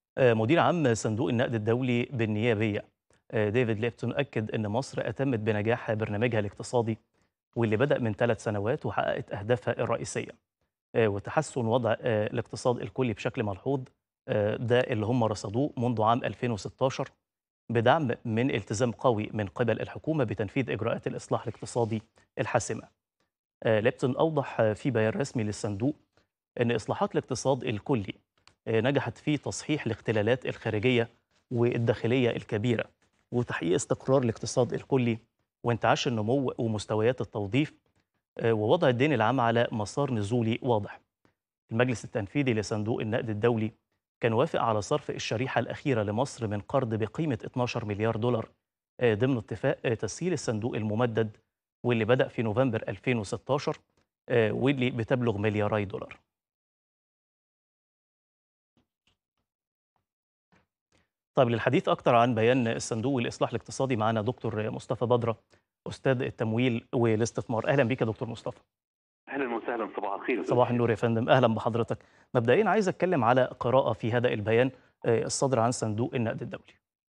آه، مدير عام صندوق النقد الدولي بالنيابية آه، ديفيد ليبتون أكد أن مصر أتمت بنجاح برنامجها الاقتصادي واللي بدأ من ثلاث سنوات وحققت أهدافها الرئيسية آه، وتحسن وضع آه، الاقتصاد الكلي بشكل ملحوظ آه، ده اللي هم رصدوه منذ عام 2016 بدعم من التزام قوي من قبل الحكومة بتنفيذ إجراءات الإصلاح الاقتصادي الحاسمة آه، ليبتون أوضح آه، في بيان رسمي للصندوق أن إصلاحات الاقتصاد الكلي آه، نجحت في تصحيح الاختلالات الخارجية والداخلية الكبيرة وتحقيق استقرار الاقتصاد الكلي وانتعاش النمو ومستويات التوظيف آه، ووضع الدين العام على مسار نزولي واضح المجلس التنفيذي لصندوق النقد الدولي كان وافق على صرف الشريحة الأخيرة لمصر من قرض بقيمة 12 مليار دولار آه، ضمن اتفاق آه، تسهيل الصندوق الممدد واللي بدأ في نوفمبر 2016 آه، واللي بتبلغ ملياري دولار طيب للحديث أكثر عن بيان الصندوق والإصلاح الاقتصادي معنا دكتور مصطفى بدرة أستاذ التمويل والاستثمار أهلا بك يا دكتور مصطفى اهلا وسهلا صباح الخير يا أستاذ صباح هشام. النور يا فندم أهلا بحضرتك مبدئيا عايز أتكلم على قراءة في هذا البيان آه، الصادر عن صندوق النقد الدولي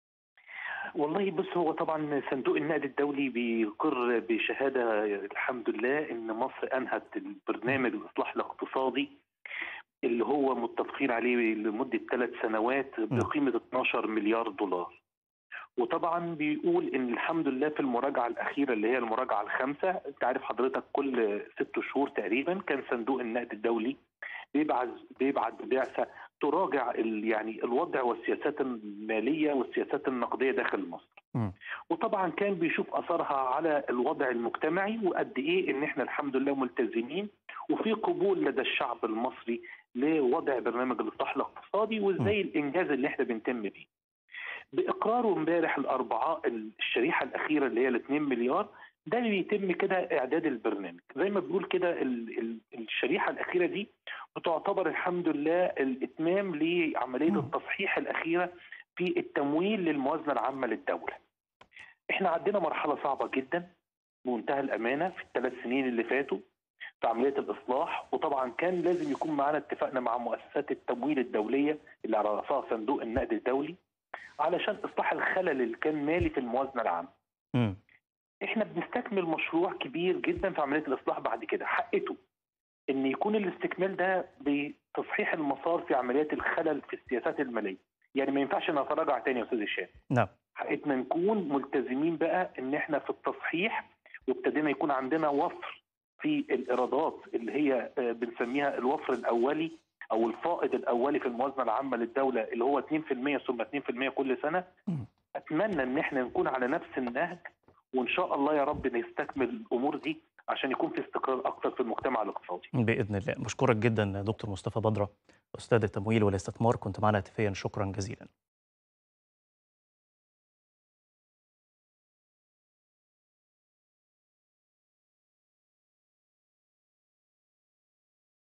والله بص هو طبعا صندوق النقد الدولي بيقر بشهاده الحمد لله ان مصر انهت البرنامج الاصلاح الاقتصادي اللي هو متفقين عليه لمده ثلاث سنوات بقيمه 12 مليار دولار. وطبعا بيقول ان الحمد لله في المراجعه الاخيره اللي هي المراجعه الخامسه انت عارف حضرتك كل ست شهور تقريبا كان صندوق النقد الدولي بيبعث بيبعت بعثه تراجع ال- يعني الوضع والسياسات الماليه والسياسات النقديه داخل مصر. مم. وطبعا كان بيشوف اثرها على الوضع المجتمعي وقد ايه ان احنا الحمد لله ملتزمين وفي قبول لدى الشعب المصري لوضع برنامج الاصلاح الاقتصادي وازاي الانجاز اللي احنا بنتم بيه. باقراره امبارح الاربعاء الشريحه الاخيره اللي هي ال 2 مليار ده بيتم كده اعداد البرنامج زي ما بيقول كده ال- ال- الشريحه الاخيره دي بتعتبر الحمد لله الاتمام لعمليه مم. التصحيح الاخيره في التمويل للموازنه العامه للدوله. احنا عندنا مرحله صعبه جدا بمنتهى الامانه في الثلاث سنين اللي فاتوا في عمليه الاصلاح وطبعا كان لازم يكون معانا اتفاقنا مع مؤسسات التمويل الدوليه اللي على راسها صندوق النقد الدولي علشان اصلاح الخلل اللي كان مالي في الموازنه العامه. مم. احنا بنستكمل مشروع كبير جدا في عمليه الاصلاح بعد كده حقته ان يكون الاستكمال ده بتصحيح المسار في عمليات الخلل في السياسات الماليه يعني ما ينفعش نتراجع تاني يا استاذ هشام نعم حقتنا نكون ملتزمين بقى ان احنا في التصحيح وابتدينا يكون عندنا وفر في الايرادات اللي هي آه، بنسميها الوفر الاولي او الفائض الاولي في الموازنه العامه للدوله اللي هو 2% ثم 2% كل سنه مم. اتمنى ان احنا نكون على نفس النهج وان شاء الله يا رب نستكمل الامور دي عشان يكون في استقرار اكثر في المجتمع الاقتصادي بإذن الله بشكرك جدا دكتور مصطفى بدرة أستاذ التمويل والاستثمار كنت معنا هاتفيا شكرا جزيلا